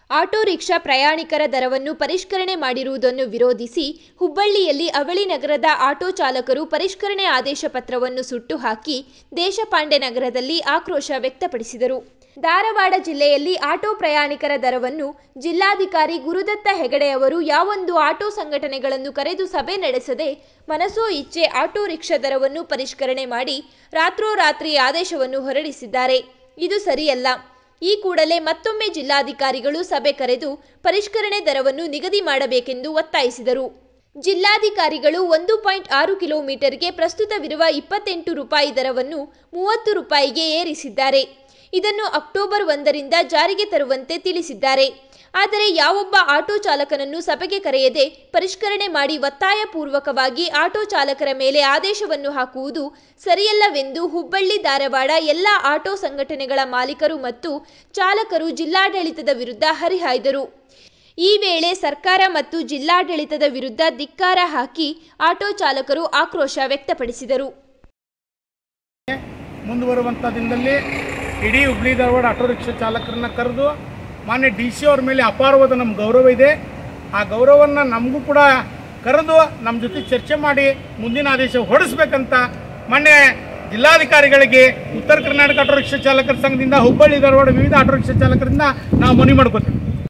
auto rickshaw ಪ್ರಯಾಣಿಕರ ದರವನ್ನು ಪರಿಷ್ಕರಣೆ ಮಾಡಿರುವುದನ್ನು ವಿರೋಧಿಸಿ ಹುಬ್ಬಳ್ಳಿಯಲ್ಲಿ ಅವಳಿ ನಗರದ ಆಟೋ ಚಾಲಕರು ಪರಿಷ್ಕರಣೆ ಆದೇಶ ಪತ್ರವನ್ನು ಸುಟ್ಟು ಹಾಕಿ ದೇಶಪಾಂಡೆ ನಗರದಲ್ಲಿ ಆಕ್ರೋಶ ವ್ಯಕ್ತಪಡಿಸಿದರು ಧಾರವಾಡ ಜಿಲ್ಲೆಯಲ್ಲಿ ಆಟೋ ಪ್ರಯಾಣಿಕರ ದರವನ್ನು ಜಿಲ್ಲಾಧಿಕಾರಿ ಗುರುದತ್ತ ಹೆಗಡೆ ಅವರು ಯಾವೊಂದು ಆಟೋ ಸಂಘಟನೆಗಳನ್ನು ಕರೆದು ಸಭೆ ನಡೆಸದೆ ಮನಸೋ ಇಚ್ಛೆ ಆಟೋ ರಿಕ್ಷಾ ದರವನ್ನು ಪರಿಷ್ಕರಣೆ ಮಾಡಿ ರಾತ್ರೋರಾತ್ರಿ ಆದೇಶವನ್ನು ಹೊರಡಿಸಿದ್ದಾರೆ ಇದು ಸರಿಯಲ್ಲ ಈ ಕೂಡಲೇ ಮತ್ತೊಮ್ಮೆ ಜಿಲ್ಲಾಧಿಕಾರಿಗಳು ಸಭೆ ಕರೆದು ಪರಿಷ್ಕರಣೆ ದರವನ್ನು ನಿಗದಿ ಮಾಡಬೇಕೆಂದು ಒತ್ತಾಯಿಸಿದರು ಜಿಲ್ಲಾಧಿಕಾರಿಗಳು ಒಂದು ಪಾಯಿಂಟ್ ಆರು ಕಿಲೋಮೀಟರ್ಗೆ ಪ್ರಸ್ತುತವಿರುವ ಇಪ್ಪತ್ತೆಂಟು ರೂಪಾಯಿ ದರವನ್ನು ಮೂವತ್ತು ರೂಪಾಯಿಗೆ ಏರಿಸಿದ್ದಾರೆ ಇದನ್ನು ಅಕ್ಟೋಬರ್ ಒಂದರಿಂದ ಜಾರಿಗೆ ತರುವಂತೆ ತಿಳಿಸಿದ್ದಾರೆ ಆದರೆ ಯಾವೊಬ್ಬ ಆಟೋ ಚಾಲಕನನ್ನು ಸಭೆಗೆ ಕರೆಯದೆ ಪರಿಷ್ಕರಣೆ ಮಾಡಿ ಒತ್ತಾಯಪೂರ್ವಕವಾಗಿ ಆಟೋ ಚಾಲಕರ ಮೇಲೆ ಆದೇಶವನ್ನು ಹಾಕುವುದು ಸರಿಯಲ್ಲವೆಂದು ಹುಬ್ಬಳ್ಳಿ ಧಾರವಾಡ ಎಲ್ಲ ಆಟೋ ಸಂಘಟನೆಗಳ ಮಾಲೀಕರು ಮತ್ತು ಚಾಲಕರು ಜಿಲ್ಲಾಡಳಿತದ ವಿರುದ್ಧ ಹರಿಹಾಯ್ದರು ಈ ವೇಳೆ ಸರ್ಕಾರ ಮತ್ತು ಜಿಲ್ಲಾಡಳಿತದ ವಿರುದ್ಧ ಧಿಕ್ಕಾರ ಹಾಕಿ ಆಟೋ ಚಾಲಕರು ಆಕ್ರೋಶ ವ್ಯಕ್ತಪಡಿಸಿದರು ಮುಂದುವರುವಂಥ ದಿನದಲ್ಲಿ ಇಡೀ ಹುಬ್ಳಿ ಧಾರವಾಡ ಆಟೋ ರಿಕ್ಷಾ ಚಾಲಕರನ್ನ ಕರೆದು ಮಾನ್ಯ ಡಿ ಸಿ ಅವ್ರ ಮೇಲೆ ಅಪಾರವಾದ ನಮ್ಮ ಗೌರವ ಇದೆ ಆ ಗೌರವವನ್ನು ನಮಗೂ ಕೂಡ ಕರೆದು ನಮ್ಮ ಜೊತೆ ಚರ್ಚೆ ಮಾಡಿ ಮುಂದಿನ ಆದೇಶ ಹೊರಡಿಸ್ಬೇಕಂತ ಮಾನ್ಯ ಜಿಲ್ಲಾಧಿಕಾರಿಗಳಿಗೆ ಉತ್ತರ ಕರ್ನಾಟಕ ಆಟೋ ರಿಕ್ಷಾ ಚಾಲಕರ ಸಂಘದಿಂದ ಹುಬ್ಬಳ್ಳಿ ಧಾರವಾಡ ವಿವಿಧ ಆಟೋ ರಿಕ್ಷಾ ಚಾಲಕರಿಂದ ನಾವು ಮನವಿ ಮಾಡ್ಕೋತೀವಿ